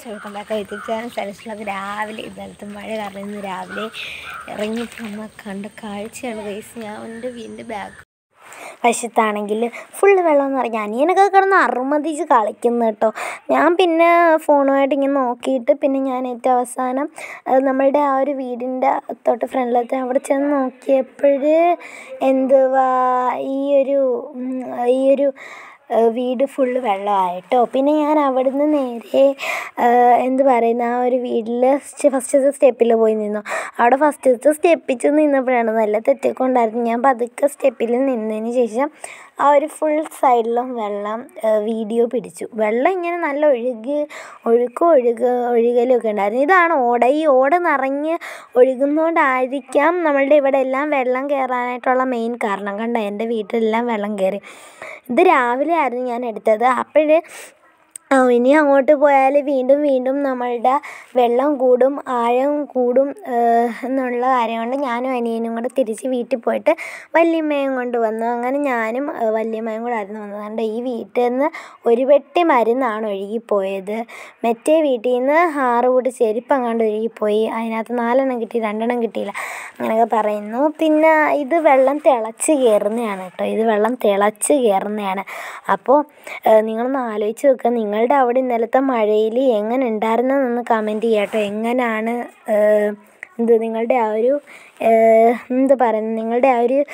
welcome back YouTube channel സരസ്വലത് രാവിലെ ഇന്നലത്തെ മഴ കാരണം ഇന്ന് രാവിലെ ഇറങ്ങി വന്ന കണ്ട കാഴ്ചയാണ് ഗൈസ് ഞാൻ എൻ്റെ വീടിൻ്റെ ബാക്ക് വശത്താണെങ്കിൽ ഫുള്ള് വെള്ളം എന്ന് പറഞ്ഞാൽ അനിയനൊക്കെ കിടന്ന് അറുമതിച്ച് കളിക്കുന്നു കേട്ടോ ഞാൻ പിന്നെ ഫോണുമായിട്ട് ഇങ്ങനെ നോക്കിയിട്ട് പിന്നെ ഞാൻ ഏറ്റവും അവസാനം അത് നമ്മളുടെ ആ ഒരു വീടിൻ്റെ തൊട്ട് ഫ്രണ്ടിലത്തെ അവിടെ ചെന്ന് നോക്കിയപ്പോൾ എന്തുവാ ഈ ഒരു ഉം, ഈ ഒരു ഏഹ് വീട് ഫുള്ള് വെള്ളമായിട്ടോ പിന്നെ ഞാൻ അവിടുന്ന് നേരെ ഏഹ് എന്ത് പറയുന്ന ആ ഒരു വീട്ടിൽ ഫസ്റ്റത്തെ സ്റ്റെപ്പിൽ പോയി നിന്നു അവിടെ ഫസ്റ്റത്തെ സ്റ്റെപ്പിച്ച് നിന്നപ്പോഴാണ് നല്ല തെറ്റിക്കൊണ്ടായിരുന്നു ഞാൻ പതുക്കെ സ്റ്റെപ്പിൽ നിന്നതിന് ശേഷം ആ ഒരു ഫുൾ സൈഡിലും വെള്ളം ഏഹ് വീഡിയോ പിടിച്ചു വെള്ളം ഇങ്ങനെ നല്ല ഒഴുകി ഒഴുക്കും ഒഴുക ഒഴുകലും ഒക്കെ ഉണ്ടായിരുന്നു ഇതാണ് ഓട ഈ ഓട നിറഞ്ഞ് ഒഴുകുന്നതുകൊണ്ടായിരിക്കാം നമ്മളുടെ ഇവിടെ എല്ലാം വെള്ളം കയറാനായിട്ടുള്ള മെയിൻ കാരണം കണ്ട എൻ്റെ വീട്ടിലെല്ലാം വെള്ളം കയറി ഇത് രാവിലെ ആയിരുന്നു ഞാൻ എടുത്തത് അപ്പോഴ് ആ, ഇനി അങ്ങോട്ട് പോയാൽ വീണ്ടും വീണ്ടും നമ്മളുടെ വെള്ളം കൂടും ആഴം കൂടും ഏഹ്, എന്നുള്ള കാര്യം കൊണ്ട് ഞാനും അനിയനും കൂടെ തിരിച്ച് വീട്ടിൽ പോയിട്ട് വല്യമ്മയും കൊണ്ട് വന്നു അങ്ങനെ ഞാനും ഏഹ്, വല്യമ്മയും കൂടെ ആയിരുന്നു വന്നത് അതുകൊണ്ട് ഈ വീട്ടിൽ നിന്ന് ഒരു വെട്ടി മരുന്നാണ് ഒഴുകിപ്പോയത് മറ്റേ വീട്ടിൽ നിന്ന് ആറ് കൂടി ചെരുപ്പ് അങ്ങാണ്ട് ഒഴുകിപ്പോയി അതിനകത്ത് നാലെണ്ണം കിട്ടി രണ്ടെണ്ണം കിട്ടിയില്ല അങ്ങനെയൊക്കെ പറയുന്നു പിന്നെ ഇത് വെള്ളം തിളച്ച് കയറുന്നതാണ് കേട്ടോ ഇത് വെള്ളം തിളച്ച് കയറുന്നതാണ് അപ്പോൾ നിങ്ങളൊന്ന് ആലോചിച്ച് നോക്കുക നിങ്ങളുടെ അവിടെ ഇന്നലത്തെ മഴയിൽ എങ്ങനെ ഉണ്ടായിരുന്നെന്നൊന്ന് കമൻറ്റ് ചെയ്യുക കേട്ടോ എങ്ങനെയാണ് ഏഹ്, എന്ത് നിങ്ങളുടെ ആ ഒരു ഏഹ്, എന്ത് പറയുന്നത് നിങ്ങളുടെ ആ ഒരു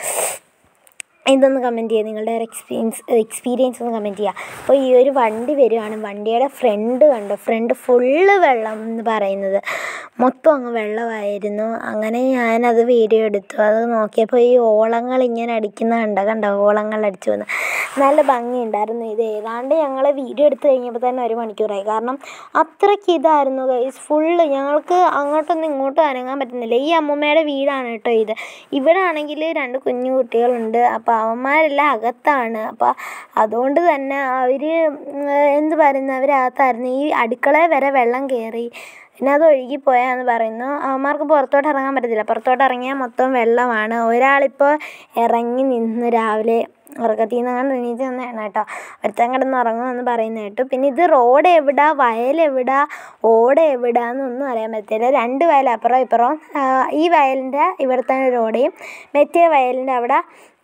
ഇതൊന്ന് കമൻറ്റ് ചെയ്യുക നിങ്ങളുടെ ഒരു എക്സ്പീരിയൻസ് എക്സ്പീരിയൻസ് ഒന്ന് കമൻറ്റ് ചെയ്യുക അപ്പോൾ ഈ ഒരു വണ്ടി വരുവാണ് വണ്ടിയുടെ ഫ്രണ്ട് കണ്ടോ ഫ്രണ്ട് ഫുള്ള് വെള്ളം എന്ന് പറയുന്നത് മൊത്തം അങ്ങ് വെള്ളമായിരുന്നു അങ്ങനെ ഞാനത് വീഡിയോ എടുത്തു അത് നോക്കിയപ്പോൾ ഈ ഓളങ്ങൾ ഇങ്ങനെ അടിക്കുന്ന കണ്ടോ കണ്ടോ ഓളങ്ങൾ അടിച്ചു വന്ന് നല്ല ഭംഗിയുണ്ടായിരുന്നു ഇത് ഏതാണ്ട് ഞങ്ങൾ വീഡിയോ എടുത്ത് കഴിഞ്ഞപ്പോൾ തന്നെ ഒരു മണിക്കൂറായി കാരണം അത്രയ്ക്ക് ഇതായിരുന്നു ഗൈസ് ഫുള്ള് ഞങ്ങൾക്ക് അങ്ങോട്ടൊന്നും ഇങ്ങോട്ടും അനങ്ങാൻ പറ്റുന്നില്ല ഈ അമ്മൂമ്മയുടെ വീടാണ് കേട്ടോ ഇത് ഇവിടെ ആണെങ്കിൽ രണ്ട് കുഞ്ഞു കുട്ടികളുണ്ട് അപ്പോൾ അവന്മാരെല്ലാം അകത്താണ് അപ്പോൾ അതുകൊണ്ട് തന്നെ അവർ എന്ത് പറയുന്നത് അവരകത്തായിരുന്നു ഈ അടുക്കളയിൽ വരെ വെള്ളം കയറി പിന്നെ അത് ഒഴുകിപ്പോയാന്ന് പറയുന്നു അവന്മാർക്ക് പുറത്തോട്ട് ഇറങ്ങാൻ പറ്റത്തില്ല പുറത്തോട്ട് ഇറങ്ങിയാൽ മൊത്തം വെള്ളമാണ് ഒരാളിപ്പോൾ ഇറങ്ങി നിന്ന് രാവിലെ ഉറക്കത്തിൽ നിന്ന് കണ്ട് എണീറ്റ് വന്നതാണ് കേട്ടോ ഒരുത്തൻ കിടന്ന് ഉറങ്ങുമെന്ന് പറയുന്നത് കേട്ടു പിന്നെ ഇത് റോഡ് എവിടാ വയൽ എവിടാ ഓട് എവിടാന്നൊന്നും അറിയാൻ പറ്റില്ല രണ്ട് വയൽ അപ്പുറം ഇപ്പുറം ആ, ഈ വയലിൻ്റെ ഇവിടുത്തെ റോഡേയും മറ്റേ വയലിൻ്റെ അവിടെ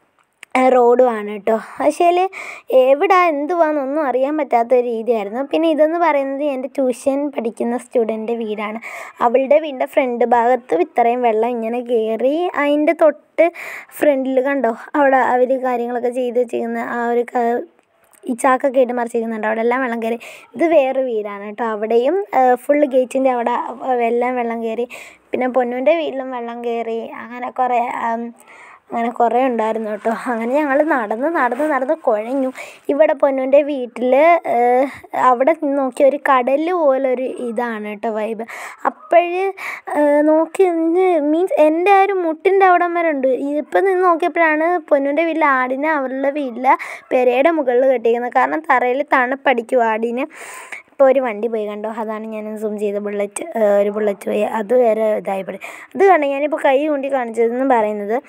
റോഡുമാണ് കേട്ടോ പക്ഷേ എവിടെ എന്തുവാന്നൊന്നും അറിയാൻ പറ്റാത്ത ഒരു രീതിയായിരുന്നു പിന്നെ ഇതെന്ന് പറയുന്നത് എൻ്റെ ട്യൂഷൻ പഠിക്കുന്ന സ്റ്റുഡൻ്റെ വീടാണ് അവളുടെ വീടിൻ്റെ ഫ്രണ്ട് ഭാഗത്ത് ഇത്രയും വെള്ളം ഇങ്ങനെ കയറി അതിൻ്റെ തൊട്ട് ഫ്രണ്ടിൽ കണ്ടോ അവിടെ അവർ കാര്യങ്ങളൊക്കെ ചെയ്ത് ചെയ്യുന്ന ആ ഒരു ക- ഈ ചാക്കൊക്കെ ഇട്ട് മറിച്ചിരിക്കുന്നുണ്ട് അവിടെ എല്ലാം വെള്ളം കയറി ഇത് വേറെ വീടാണ് കേട്ടോ അവിടെയും ഫുള്ള് ഗേറ്റിൻ്റെ അവിടെ അഹ് എല്ലാം വെള്ളം കയറി പിന്നെ പൊന്നൂൻ്റെ വീട്ടിലും വെള്ളം കയറി അങ്ങനെ കുറേ ആം, അങ്ങനെ കുറേ ഉണ്ടായിരുന്നു കേട്ടോ അങ്ങനെ ഞങ്ങൾ നടന്ന് നടന്ന് നടന്ന് കുഴഞ്ഞു ഇവിടെ പൊന്നൂൻ്റെ വീട്ടിൽ അവിടെ നിന്ന് നോക്കിയ ഒരു കടൽ പോലൊരു ഇതാണ് കേട്ടോ വൈബ് അപ്പോഴ് നോക്കി മീൻസ് എൻ്റെ ആ ഒരു മുട്ടിൻ്റെ അവിടം വരെ ഉണ്ട് ഇപ്പം നിന്ന് നോക്കിയപ്പോഴാണ് പൊന്നൂൻ്റെ വീട്ടിൽ ആടിനെ അവളുടെ വീട്ടിലെ പെരയുടെ മുകളിൽ കെട്ടിയിരിക്കുന്നത് കാരണം തറയിൽ തണുപ്പടിക്കും ആടിന് ഇപ്പോൾ ഒരു വണ്ടി പോയി കണ്ടോ അതാണ് ഞാൻ സൂം ചെയ്ത ബുള്ളറ്റ് ഒരു ബുള്ളറ്റ് പോയി അത് വേറെ ഇതായിപ്പോയി അത് കണ്ടോ ഞാനിപ്പോൾ കൈ കൊണ്ടി കാണിച്ചതെന്ന് പറയുന്നത്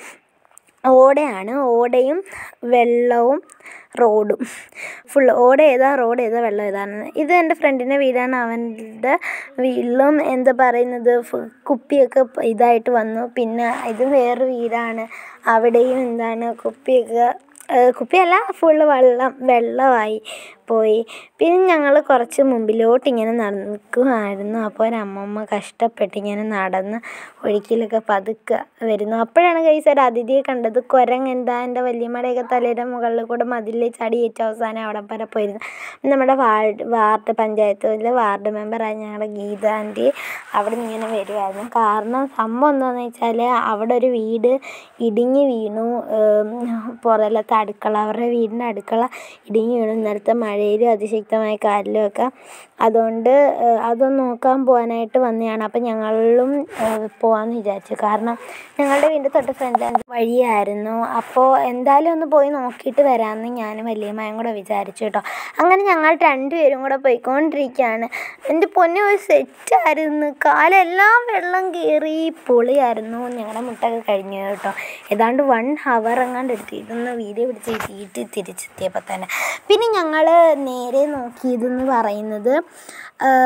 ഓടയാണ് ഓടയും വെള്ളവും റോഡും ഫുള്ള് ഓട ഏതാ റോഡ് ഏതാ വെള്ളം ഏതാണെന്ന് ഇത് എൻ്റെ ഫ്രണ്ടിൻ്റെ വീടാണ് അവൻ്റെ വീട്ടിലും എന്താ പറയുന്നത് ഫു- കുപ്പിയൊക്കെ പ- ഇതായിട്ട് വന്നു പിന്നെ ഇത് വേറെ വീടാണ് അവിടെയും എന്താണ് കുപ്പിയൊക്കെ ഏഹ് കുപ്പിയല്ല ഫുള്ള് വെള്ളം വെള്ളമായി പോയി പിന്നെ ഞങ്ങൾ കുറച്ച് മുമ്പിലോട്ട് ഇങ്ങനെ നടക്കുമായിരുന്നു അപ്പോൾ ഒരമ്മമ്മ കഷ്ടപ്പെട്ട് ഇങ്ങനെ നടന്ന് ഒഴുക്കിലൊക്കെ പതുക്കെ വരുന്നു അപ്പോഴാണ് കൈസ് ഒരു അതിഥിയെ കണ്ടത് കുരങ്ങ് എന്താ എൻ്റെ വല്യമ്മയുടെയൊക്കെ തലയുടെ മുകളിൽ കൂടെ മതിലിൽ ചാടി ഏറ്റവും അവസാനം അവിടെ വരെ പോയിരുന്നു നമ്മുടെ വാർഡ് വാർഡ് പഞ്ചായത്തിലെ വാർഡ് മെമ്പറായ ഞങ്ങളുടെ ഗീത ആൻറ്റി അവിടെ നിന്ന് ഇങ്ങനെ വരുമായിരുന്നു കാരണം സംഭവം എന്താണെന്ന് വെച്ചാൽ അവിടെ ഒരു വീട് ഇടിഞ്ഞ് വീണു ഏം, പുറലത്തെ അടുക്കള അവരുടെ വീടിൻ്റെ അടുക്കള ഇടിഞ്ഞ് വീണു ഇന്നലത്തെ മഴയിലും അതിശക്തമായ കാറ്റിലും ഒക്കെ അതുകൊണ്ട് ഏഹ്, അതൊന്ന് നോക്കാൻ പോകാനായിട്ട് വന്നതാണ് അപ്പം ഞങ്ങളും ഏഹ്, പോകാമെന്ന് വിചാരിച്ചു കാരണം ഞങ്ങളുടെ വീടിൻ്റെ തൊട്ട് ഫ്രണ്ട് വഴിയായിരുന്നു അപ്പോൾ എന്തായാലും ഒന്ന് പോയി നോക്കിയിട്ട് വരാമെന്ന് ഞാനും വല്യമ്മയും കൂടെ വിചാരിച്ചു കേട്ടോ അങ്ങനെ ഞങ്ങൾ രണ്ടുപേരും കൂടെ പോയിക്കൊണ്ടിരിക്കുകയാണ് എൻ്റെ പൊന്നെ ഒരു സെറ്റായിരുന്നു കാലെല്ലാം വെള്ളം കയറി പൊളിയായിരുന്നു ഞങ്ങളുടെ മുട്ടൊക്കെ കഴിഞ്ഞു കേട്ടോ ഏതാണ്ട് വൺ ഹവർ എങ്ങാണ്ട് എടുത്തു ഇതൊന്ന് വീഡിയോ പിടിച്ച് വീട്ടിൽ തിരിച്ചെത്തിയപ്പോൾ തന്നെ പിന്നെ ഞങ്ങൾ നേരെ നോക്കിയതെന്ന് പറയുന്നത് ആഹ്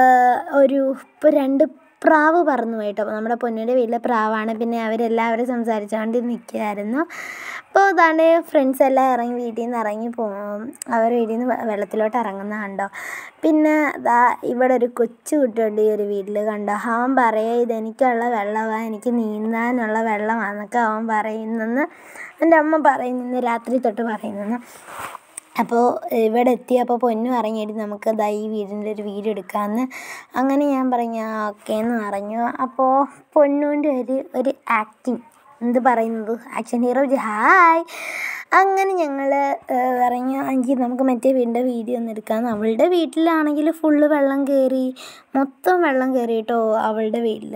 ഒരു ഇപ്പോൾ രണ്ട് പ്രാവ് പറന്നു പോയിട്ടോ അപ്പോൾ നമ്മുടെ പൊന്നിൻ്റെ വീട്ടിലെ പ്രാവാണ് പിന്നെ അവരെല്ലാവരും സംസാരിച്ചുകൊണ്ട് നിൽക്കുകയായിരുന്നു അപ്പോൾ അതാണ് ഫ്രണ്ട്സ് എല്ലാം ഇറങ്ങി വീട്ടിൽ നിന്ന് ഇറങ്ങി പോകും അവർ വീട്ടിൽ നിന്ന് വെള്ളത്തിലോട്ട് ഇറങ്ങുന്ന കണ്ടോ പിന്നെ ദാ ഇവിടെ ഒരു കൊച്ചു കുട്ടിയുണ്ട് ഈ ഒരു വീട്ടിൽ കണ്ടോ അവൻ പറയുക ഇതെനിക്കുള്ള വെള്ളമാണ് എനിക്ക് നീന്താനുള്ള വെള്ളമാണെന്നൊക്കെ അവൻ പറയുന്നെന്ന് എൻ്റെ അമ്മ പറയുന്നെന്ന് രാത്രി തൊട്ട് പറയുന്നെന്ന് അപ്പോൾ ഇവിടെ എത്തിയപ്പോൾ പൊന്നു ഇറങ്ങിയിട്ട് നമുക്ക് ദാ ഈ വീടിൻ്റെ ഒരു വീഡിയോ എടുക്കാമെന്ന് അങ്ങനെ ഞാൻ പറഞ്ഞു ആ ഓക്കേ എന്ന് പറഞ്ഞു അപ്പോൾ പൊന്നുവിൻ്റെ ഒരു ഒരു ആക്ടിങ് എന്ത് പറയുന്നത് ആക്ഷൻ ഹീറോ ഹായ് അങ്ങനെ ഞങ്ങൾ പറഞ്ഞു എങ്കിൽ നമുക്ക് മറ്റേ വീടിൻ്റെ വീഡിയോ ഒന്ന് എടുക്കാം അവളുടെ വീട്ടിലാണെങ്കിൽ ഫുള്ള് വെള്ളം കയറി മൊത്തം വെള്ളം കയറി കേട്ടോ അവളുടെ വീട്ടിൽ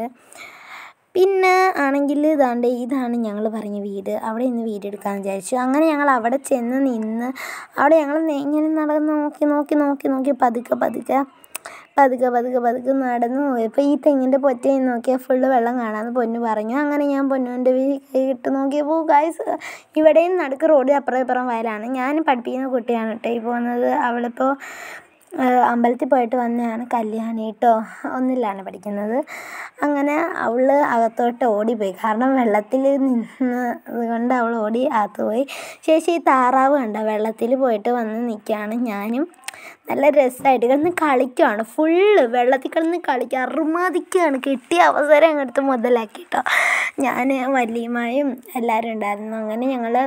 പിന്നെ ആണെങ്കിൽ ഇതാണ്ട് ഇതാണ് ഞങ്ങൾ പറഞ്ഞ വീട് അവിടെ ഇന്ന് വീഡിയോ എടുക്കാമെന്ന് വിചാരിച്ചു അങ്ങനെ ഞങ്ങൾ അവിടെ ചെന്ന് നിന്ന് അവിടെ ഞങ്ങൾ ഇങ്ങനെ നടന്ന് നോക്കി നോക്കി നോക്കി നോക്കി പതുക്കെ പതുക്കെ പതുക്കെ പതുക്കെ പതുക്കെ നടന്നു പോയപ്പോൾ ഈ തെങ്ങിൻ്റെ പൊറ്റയിൽ നോക്കിയാൽ ഫുള്ള് വെള്ളം കാണാമെന്ന് പൊന്നു പറഞ്ഞു അങ്ങനെ ഞാൻ പൊന്നുവിൻ്റെ ഇട്ട് നോക്കിയപ്പോൾ ഗായ്സ് ഇവിടെയും നടുക്ക് റോഡ് അപ്പുറം ഇപ്പുറം വയലാണ് ഞാൻ പഠിപ്പിക്കുന്ന കുട്ടിയാണ് കേട്ടോ ഈ പോകുന്നത് അവളിപ്പോൾ അമ്പലത്തിൽ പോയിട്ട് വന്നതാണ് കല്യാണി കേട്ടോ ഒന്നിലാണ് പഠിക്കുന്നത് അങ്ങനെ അവൾ അകത്തോട്ട് ഓടിപ്പോയി കാരണം വെള്ളത്തിൽ നിന്ന് കൊണ്ട് അവൾ ഓടി അകത്ത് പോയി ശേഷം ഈ താറാവ് കണ്ട വെള്ളത്തിൽ പോയിട്ട് വന്ന് നിൽക്കുകയാണ് ഞാനും നല്ല രസമായിട്ട് കിടന്ന് കളിക്കുകയാണ് ഫുള്ള് വെള്ളത്തിൽ കിടന്ന് കളിക്കുക അറുമാതിക്കുകയാണ് കിട്ടിയ അവസരം അങ്ങോട്ട് മുതലാക്കി കേട്ടോ ഞാൻ വല്യമ്മയും എല്ലാവരും ഉണ്ടായിരുന്നു അങ്ങനെ ഞങ്ങൾ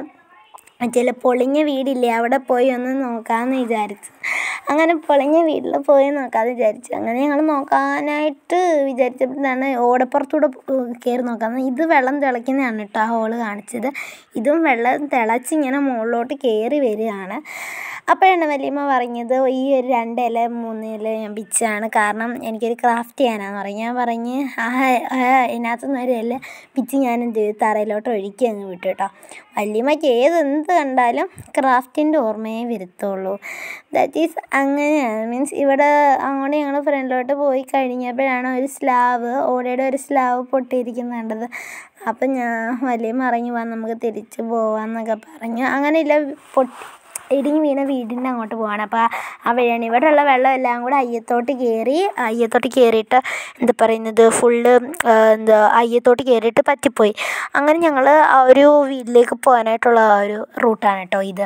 ചില പൊളിഞ്ഞ വീടില്ലേ അവിടെ പോയി ഒന്ന് നോക്കാമെന്ന് വിചാരിച്ചു അങ്ങനെ പൊളിഞ്ഞ വീട്ടിൽ പോയി നോക്കാമെന്ന് വിചാരിച്ചു അങ്ങനെ ഞങ്ങൾ നോക്കാനായിട്ട് വിചാരിച്ചപ്പോഴാണ് ഓടപ്പുറത്തൂടെ കയറി നോക്കാമെന്ന് ഇത് വെള്ളം തിളയ്ക്കുന്നതാണ് കേട്ടോ ആ ഹോള് കാണിച്ചത് ഇതും വെള്ളം തിളച്ച് ഇങ്ങനെ മുകളിലോട്ട് കയറി വരികയാണ് അപ്പോഴാണ് വല്യമ്മ പറഞ്ഞത് ഈ ഒരു രണ്ട് ഇല മൂന്ന് ഇല ഞാൻ പിച്ചാണ് കാരണം എനിക്കൊരു ക്രാഫ്റ്റ് ചെയ്യാനാന്ന് പറഞ്ഞു ഞാൻ പറഞ്ഞ് ആ ഇതിനകത്തുനിന്ന് ഒരു ഇല പിച്ച് ഞാൻ എന്ത് ചെയ്തു തറയിലോട്ട് ഒഴുക്കി അങ്ങ് വിട്ടു കേട്ടോ വല്യമ്മയ്ക്ക് ഏതെന്ത് കണ്ടാലും ക്രാഫ്റ്റിൻ്റെ ഓർമ്മയെ വരുത്തുള്ളൂ ദാറ്റ് ഈസ് അങ്ങനെയാണ് മീൻസ് ഇവിടെ അങ്ങോട്ട് ഞങ്ങൾ ഫ്രണ്ടിലോട്ട് പോയി കഴിഞ്ഞപ്പോഴാണ് ഒരു സ്ലാവ് ഓടയുടെ ഒരു സ്ലാവ് പൊട്ടിയിരിക്കുന്നത് കണ്ടത് അപ്പം ഞാൻ വല്യമ്മ ഇറങ്ങി പോകാൻ നമുക്ക് തിരിച്ച് പോവാന്നൊക്കെ പറഞ്ഞു അങ്ങനെയില്ല പൊട്ടി ഇടിഞ്ഞ് വീണ വീടിൻ്റെ അങ്ങോട്ട് പോവാണ് അപ്പോൾ ആ വഴിയാണ് ഇവിടെയുള്ള വെള്ളം എല്ലാം കൂടെ അയ്യത്തോട്ട് കയറി അയ്യത്തോട്ട് കയറിയിട്ട് എന്താ പറയുന്നത് ഫുള്ള് എന്താ അയ്യത്തോട്ട് കയറിയിട്ട് പറ്റിപ്പോയി അങ്ങനെ ഞങ്ങൾ ആ ഒരു വീട്ടിലേക്ക് പോകാനായിട്ടുള്ള ആ ഒരു റൂട്ടാണ് കേട്ടോ ഇത്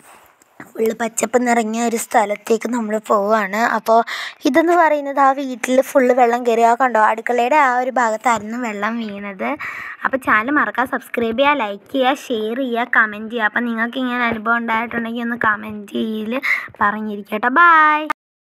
ഫുള്ള് പച്ചപ്പ് നിറഞ്ഞ ഒരു സ്ഥലത്തേക്ക് നമ്മൾ പോവുകയാണ് അപ്പോൾ ഇതെന്ന് പറയുന്നത് ആ വീട്ടിൽ ഫുള്ള് വെള്ളം കയറി ആ കണ്ടോ അടുക്കളയുടെ ആ ഒരു ഭാഗത്തായിരുന്നു വെള്ളം വീണത് അപ്പോൾ ചാനൽ മറക്കാതെ സബ്സ്ക്രൈബ് ചെയ്യുക ലൈക്ക് ചെയ്യുക ഷെയർ ചെയ്യുക കമൻറ്റ് ചെയ്യുക അപ്പോൾ നിങ്ങൾക്ക് ഇങ്ങനെ അനുഭവം ഉണ്ടായിട്ടുണ്ടെങ്കിൽ ഒന്ന് കമൻറ്റ് ചെയ്യൽ പറഞ്ഞിരിക്കട്ടെ ബായ്